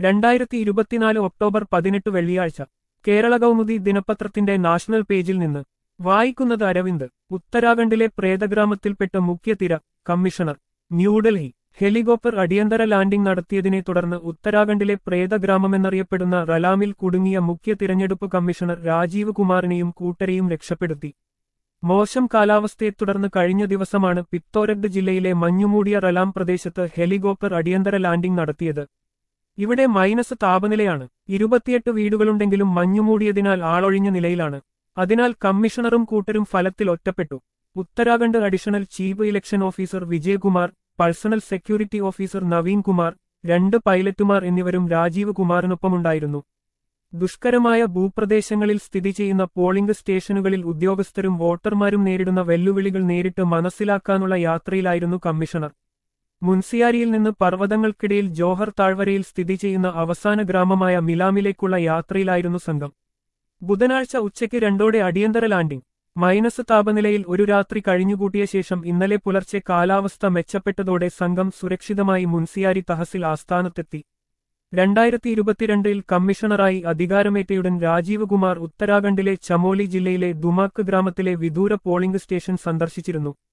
രണ്ടായിരത്തി ഇരുപത്തിനാല് ഒക്ടോബർ പതിനെട്ട് വെള്ളിയാഴ്ച കേരള കൗമുദി ദിനപത്രത്തിന്റെ നാഷണൽ പേജിൽ നിന്ന് വായിക്കുന്നത് അരവിന്ദ് ഉത്തരാഖണ്ഡിലെ പ്രേതഗ്രാമത്തിൽപ്പെട്ട മുഖ്യതിര കമ്മീഷണർ ന്യൂഡൽഹി ഹെലികോപ്റ്റർ അടിയന്തര ലാൻഡിംഗ് നടത്തിയതിനെ തുടർന്ന് ഉത്തരാഖണ്ഡിലെ പ്രേതഗ്രാമമെന്നറിയപ്പെടുന്ന റലാമിൽ കുടുങ്ങിയ മുഖ്യ തിരഞ്ഞെടുപ്പ് കമ്മീഷണർ രാജീവ് കുമാറിനെയും കൂട്ടരെയും രക്ഷപ്പെടുത്തി മോശം കാലാവസ്ഥയെ തുടർന്ന് കഴിഞ്ഞ ദിവസമാണ് പിത്തോരഡ് ജില്ലയിലെ മഞ്ഞുമൂടിയ റലാം പ്രദേശത്ത് ഹെലികോപ്റ്റർ അടിയന്തര ലാൻഡിംഗ് നടത്തിയത് ഇവിടെ മൈനസ് താപനിലയാണ് ഇരുപത്തിയെട്ട് വീടുകളുണ്ടെങ്കിലും മഞ്ഞുമൂടിയതിനാൽ ആളൊഴിഞ്ഞ നിലയിലാണ് അതിനാൽ കമ്മീഷണറും കൂട്ടരും ഫലത്തിൽ ഒറ്റപ്പെട്ടു Uttarakhand additional chief election officer Vijayakumar personal security officer Naveen Kumar രണ്ട് പൈലറ്റുമാർ എന്നിവരും രാജീവ് കുമാറിനൊപ്പമുണ്ടായിരുന്നു ദുഷ്കരമായ ഭൂപ്രദേശങ്ങളിൽ സ്ഥിതി ചെയ്യുന്ന പോളിംഗ് സ്റ്റേഷനുകളിൽ ഉദ്യോഗസ്ഥരും വോട്ടർമാരും നേരിടുന്ന വെല്ലുവിളികൾ നേരിട്ട് മനസ്സിലാക്കാനുള്ള യാത്രയിലായിരുന്നു കമ്മീഷണർ മുൻസിയാരിയിൽ നിന്ന് പർവ്വതങ്ങൾക്കിടയിൽ ജോഹർ താഴ്വരയിൽ സ്ഥിതി ചെയ്യുന്ന അവസാന ഗ്രാമമായ മിലാമിലേക്കുള്ള യാത്രയിലായിരുന്നു സംഘം ബുധനാഴ്ച ഉച്ചയ്ക്ക് രണ്ടോടെ അടിയന്തര ലാൻഡിംഗ് മൈനസ് താപനിലയിൽ ഒരു രാത്രി കഴിഞ്ഞുകൂട്ടിയ ശേഷം ഇന്നലെ പുലർച്ചെ കാലാവസ്ഥ മെച്ചപ്പെട്ടതോടെ സംഘം സുരക്ഷിതമായി മുൻസിയാരി തഹസിൽ ആസ്ഥാനത്തെത്തി രണ്ടായിരത്തി ഇരുപത്തിരണ്ടിൽ കമ്മീഷണറായി അധികാരമേറ്റയുടൻ രാജീവ് കുമാർ ഉത്തരാഖണ്ഡിലെ ചമോലി ജില്ലയിലെ ദുമാക്ക് ഗ്രാമത്തിലെ വിദൂര പോളിംഗ് സ്റ്റേഷൻ സന്ദർശിച്ചിരുന്നു